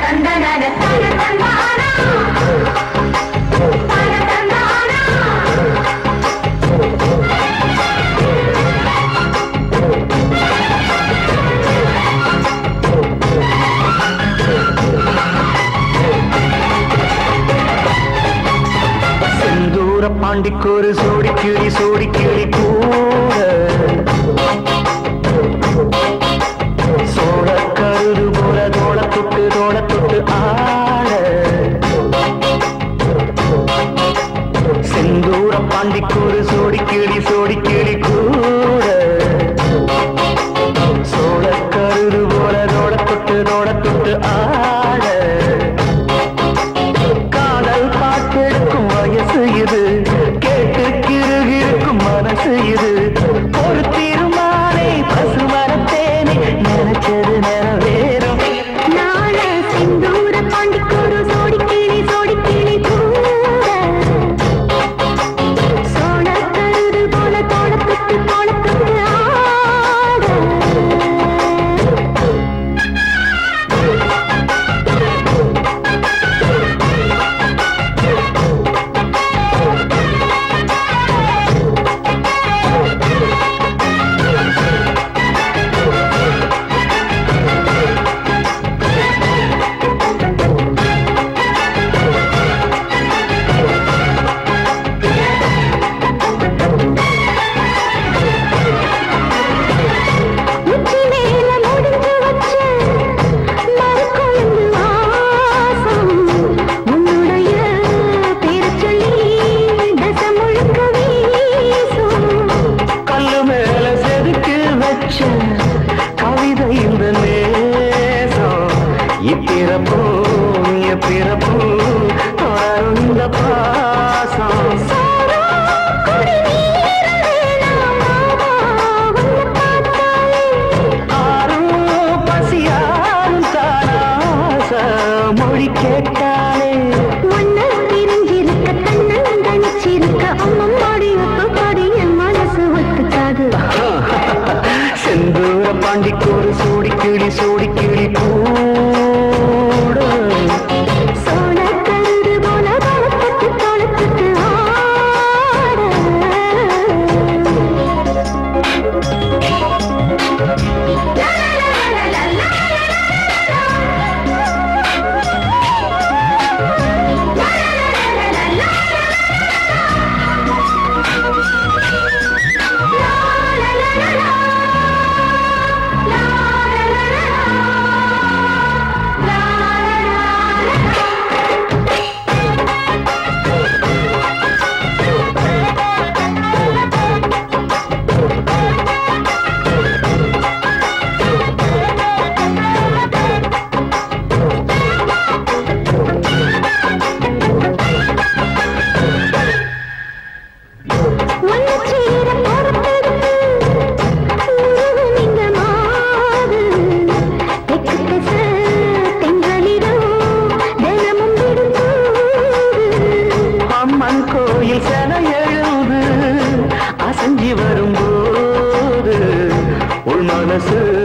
தந்தனன தன தந்தானா தன தந்தானா செந்தூர பாண்டிக்கொரு சோடி கிளி சோடி கிளி கூட சோழ கருது போல தோள தொட்டு தோள தொட்டு ஆட செந்தூர பாண்டிக்கொரு சோடி கிளி சோடி கிளி கூட சோழ கருது போல தோள தொட்டு தோள தொட்டு ஆட காதல் பாட்டெடுக்கும் வயசு இது கேட்டு கிருகிருக்கும் மனசு இது ஒரு தீர்மானே பசுமரத்தேனே நினைச்சது நிறைவேறும் நாள செந்தூர பாண்டிக்கொரு சோடி கிளி சோடி கிளி கூட சோழ கருது போல தோளத்துக்கு தோளத்துக்கு ஆட உச்சி மேல முடிஞ்சு வச்ச மரக்கொழுந்து வாசம் உன்னுடைய பேரச் சொல்லி தசை முழுக்க வீசும் கல்லு மேல செதுக்கு வச்ச கவிதை இந்த நேசம் இப்பிறப்போ எப்பிறப்போ தொடரும் இந்த பாசம் சாரா குடி நீர வேணாம் மாமா உன்னை பார்த்தாலே ஆரும் பசியாரும் தானாச மொழி கேட்டாலே ஒன்னு பிரிஞ்சிருக்க கண்ணன் தனிச்சிருக்க அம்மம்மாடி ஒத்துக்காடி என் மனசு ஒத்துக்காது செந்தூர பாண்டிக்கு ஒரு சோடி கிளி சோடி கிளி கூட சோழ கருது போல தளத்துக்கு தளத்துக்கு ஆட ஒன்னு சேர பொறுத்தெடுத்து உருவும் இந்த மாது தெற்கு திச தென்றலிடம் தினமும் விடும்போது அம்மன் கோயில் சென எழுது அசஞ்சி வரும்போது உள் மனசு